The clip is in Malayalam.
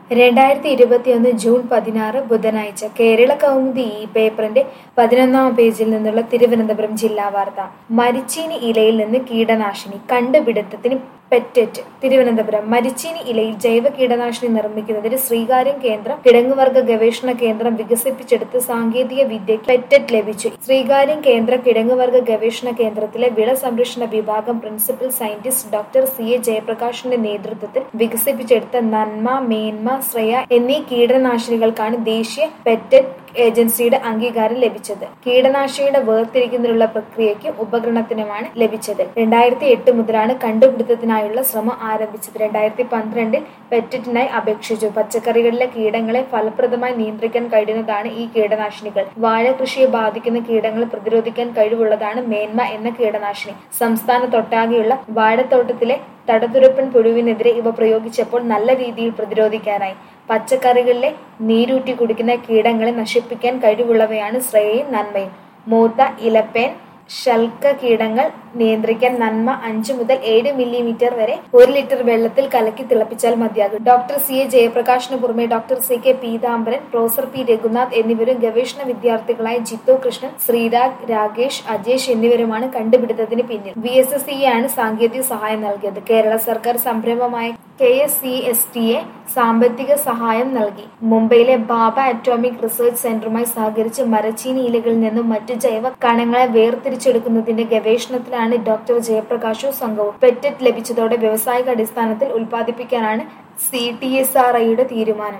രണ്ടായിരത്തി ഇരുപത്തിയൊന്ന് ജൂൺ പതിനാറ് ബുധനാഴ്ച കേരള കൗമുദി ഈ പേപ്പറിന്റെ പതിനൊന്നാം പേജിൽ നിന്നുള്ള തിരുവനന്തപുരം ജില്ലാ വാർത്ത മരിച്ചീനി ഇലയിൽ നിന്ന് കീടനാശിനി കണ്ടുപിടുത്തത്തിന് പെറ്ററ്റ് തിരുവനന്തപുരം മരിച്ചീനി ഇലയിൽ ജൈവ കീടനാശിനി നിർമ്മിക്കുന്നതിന് ശ്രീകാര്യം കേന്ദ്രം കിഴങ്ങുവർഗ ഗവേഷണ കേന്ദ്രം വികസിപ്പിച്ചെടുത്ത സാങ്കേതിക വിദ്യയ്ക്ക് പെറ്ററ്റ് ലഭിച്ചു ശ്രീകാര്യം കേന്ദ്ര കിഴങ്ങുവർഗ ഗവേഷണ കേന്ദ്രത്തിലെ വിള സംരക്ഷണ വിഭാഗം principal scientist doctor C A ജയപ്രകാശിന്റെ നേതൃത്വത്തിൽ വികസിപ്പിച്ചെടുത്ത നന്മ മേന്മ ശ്രേയ എന്നീ കീടനാശിനികൾക്കാണ് ദേശീയ പെറ്ററ്റ് ഏജൻസിയുടെ അംഗീകാരം ലഭിച്ചത് കീടനാശിനിയുടെ വേർതിരിക്കുന്നതിനുള്ള പ്രക്രിയയ്ക്ക് ഉപകരണത്തിനുമാണ് ലഭിച്ചത് രണ്ടായിരത്തി എട്ട് മുതലാണ് കണ്ടുപിടുത്തത്തിനായുള്ള ശ്രമം ആരംഭിച്ചത് രണ്ടായിരത്തി പന്ത്രണ്ടിൽ പെറ്ററ്റിനായി അപേക്ഷിച്ചു പച്ചക്കറികളിലെ കീടങ്ങളെ ഫലപ്രദമായി നിയന്ത്രിക്കാൻ കഴിയുന്നതാണ് ഈ കീടനാശിനികൾ വാഴ കൃഷിയെ ബാധിക്കുന്ന കീടങ്ങളെ പ്രതിരോധിക്കാൻ കഴിവുള്ളതാണ് മേന്മ എന്ന കീടനാശിനി സംസ്ഥാനത്തൊട്ടാകെയുള്ള വാഴത്തോട്ടത്തിലെ തടതുരപ്പൻ പുഴുവിനെതിരെ ഇവ പ്രയോഗിച്ചപ്പോൾ നല്ല രീതിയിൽ പ്രതിരോധിക്കാനായി പച്ചക്കറികളിലെ നീരൂറ്റി കുടിക്കുന്ന കീടങ്ങളെ നശിപ്പിക്കാൻ കഴിവുള്ളവയാണ് ശ്രേയയും നന്മയും മൂത്ത ഇലപ്പേൻ ശൽക്ക കീടങ്ങൾ നിയന്ത്രിക്കാൻ നന്മ അഞ്ചു മുതൽ ഏഴ് മില്ലിമീറ്റർ വരെ ഒരു ലിറ്റർ വെള്ളത്തിൽ കലക്കി തിളപ്പിച്ചാൽ മതിയാകും ഡോക്ടർ സി എ ജയപ്രകാശിന് പുറമെ doctor C K Peethambaran professor P Raghunath എന്നിവരും ഗവേഷണ വിദ്യാർത്ഥികളായ ജിത്തു കൃഷ്ണൻ ശ്രീരാഗ് രാകേഷ് അജേഷ് എന്നിവരുമാണ് കണ്ടുപിടുത്തത്തിന് പിന്നിൽ വി എസ് എസ് ആണ് സാങ്കേതിക സഹായം നൽകിയത് കേരള സർക്കാർ സംരംഭമായ K S C S T A സാമ്പത്തിക സഹായം നൽകി മുംബൈയിലെ ബാബ അറ്റോമിക് റിസർച്ച് സെന്ററുമായി സഹകരിച്ച് മരച്ചീനി ഇലകളിൽ നിന്നും മറ്റു ജൈവ കണങ്ങളെ വേർതിരിച്ചെടുക്കുന്നതിന്റെ ഗവേഷണത്തിലാണ് ഡോക്ടർ ജയപ്രകാശും സംഘവും പെറ്ററ്റ് ലഭിച്ചതോടെ വ്യാവസായിക അടിസ്ഥാനത്തിൽ ഉൽപ്പാദിപ്പിക്കാനാണ് സി ടി എസ് ആർ ഐയുടെ തീരുമാനം